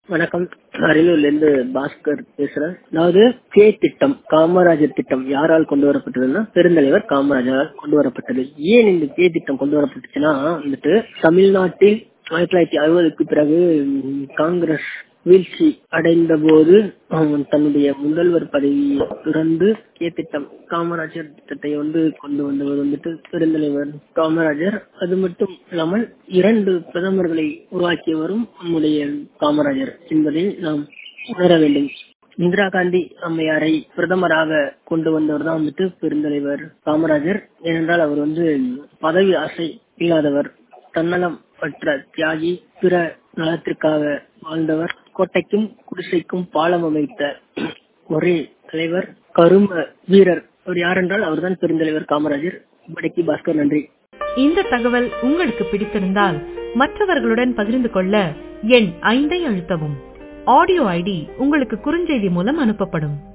வணக்கம் அரியலூர்ல இருந்து பாஸ்கர் பேசுறேன் அதாவது கே திட்டம் காமராஜர் திட்டம் யாரால் கொண்டு வரப்பட்டதுன்னா பெருந்தலைவர் காமராஜரால் கொண்டு வரப்பட்டது ஏன் இந்த கே திட்டம் கொண்டு வரப்பட்டுச்சுன்னா வந்துட்டு தமிழ்நாட்டில் ஆயிரத்தி தொள்ளாயிரத்தி அறுபதுக்கு பிறகு ம், காங்கிரஸ் வீழ்ச்சி அடைந்த போது அவன் தன்னுடைய முதல்வர் பதவியை துறந்து கே திட்டம் காமராஜர் திட்டத்தை வந்து கொண்டு வந்தவர் வந்துட்டு பெருந்தலைவர் காமராஜர் அது மட்டும் இல்லாமல் இரண்டு பிரதமர்களை உருவாக்கியவரும் நம்முடைய காமராஜர் என்பதை நாம் உணர வேண்டும் இந்திரா காந்தி அம்மையாரை பிரதமராக கொண்டு வந்தவர் தான் வந்துட்டு பெருந்தலைவர் காமராஜர் ஏனென்றால் அவர் வந்து பதவி ஆசை இல்லாதவர் தன்னலம் அற்ற தியாகி பிற நலத்திற்காக வாழ்ந்தவர் கோட்டைக்கும் குடிசைக்கும் பாலம் அமைத்த ஒரே தலைவர் கரும வீரர் அவர் யார் என்றால் அவர்தான் பெருந்தலைவர் காமராஜர் இப்படிக்கு பாஸ்கர் நன்றி இந்த தகவல் உங்களுக்கு பிடித்திருந்தால் மற்றவர்களுடன் பகிர்ந்து கொள்ள எண் ஐந்தை அழுத்தவும் ஆடியோ ஐடி உங்களுக்கு குறுஞ்செய்தி மூலம் அனுப்பப்படும்